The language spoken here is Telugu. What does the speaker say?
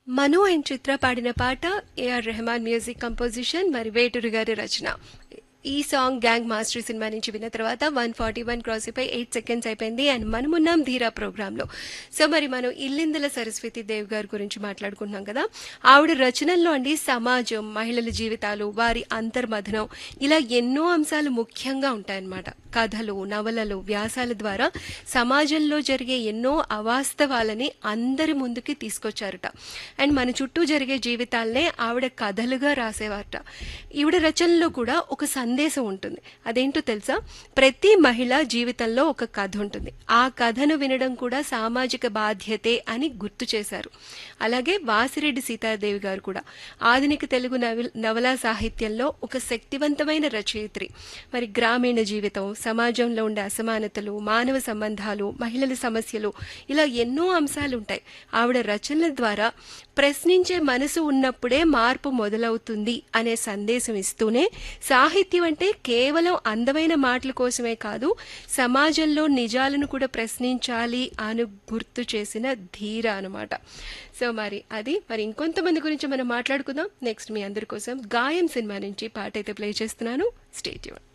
మను అండ్ చిత్ర పాడిన పాట ఏఆర్ రెహమాన్ మ్యూజిక్ కంపోజిషన్ మరి వేటూరు గారి రచన ఈ సాంగ్ గ్యాంగ్ మాస్టర్ సినిమా నుంచి విన్న తర్వాత వన్ ఫార్టీ వన్ క్రాస్ అయిపోయి ఎయిట్ సెకండ్స్ అయిపోయింది అండ్ మనమున్నాం ధీరా ప్రోగ్రాంలో సో మరి మనం ఇల్లిందల సరస్వతి దేవ్ గారి గురించి మాట్లాడుకుంటున్నాం కదా ఆవిడ రచనల్లో అండి సమాజం మహిళల జీవితాలు వారి అంతర్మథనం ఇలా ఎన్నో అంశాలు ముఖ్యంగా ఉంటాయన్నమాట కథలు నవలలు వ్యాసాల ద్వారా సమాజంలో జరిగే ఎన్నో అవాస్తవాలని అందరి ముందుకి తీసుకొచ్చారట అండ్ మన చుట్టూ జరిగే జీవితాలనే ఆవిడ కథలుగా రాసేవారట ఈవిడ రచనలో కూడా ఒక సందేశం ఉంటుంది అదేంటో తెలుసా ప్రతి మహిళ జీవితంలో ఒక కథ ఉంటుంది ఆ కథను వినడం కూడా సామాజిక బాధ్యతే అని గుర్తు చేశారు అలాగే వాసిరెడ్డి సీతాదేవి గారు కూడా ఆధునిక తెలుగు నవల నవలా సాహిత్యంలో ఒక శక్తివంతమైన రచయిత్రి మరి గ్రామీణ జీవితం సమాజంలో ఉండే అసమానతలు మానవ సంబంధాలు మహిళల సమస్యలు ఇలా ఎన్నో అంశాలు ఉంటాయి ఆవిడ రచనల ద్వారా ప్రశ్నించే మనసు ఉన్నప్పుడే మార్పు మొదలవుతుంది అనే సందేశం ఇస్తూనే సాహిత్యం అంటే కేవలం అందమైన మాటల కోసమే కాదు సమాజంలో నిజాలను కూడా ప్రశ్నించాలి అని గుర్తు చేసిన ధీర అనమాట సో మరి అది మరి ఇంకొంతమంది గురించి మనం మాట్లాడుకుందాం నెక్స్ట్ మీ అందరి కోసం గాయం సినిమా నుంచి పాట అయితే ప్లే చేస్తున్నాను స్టేట్యూన్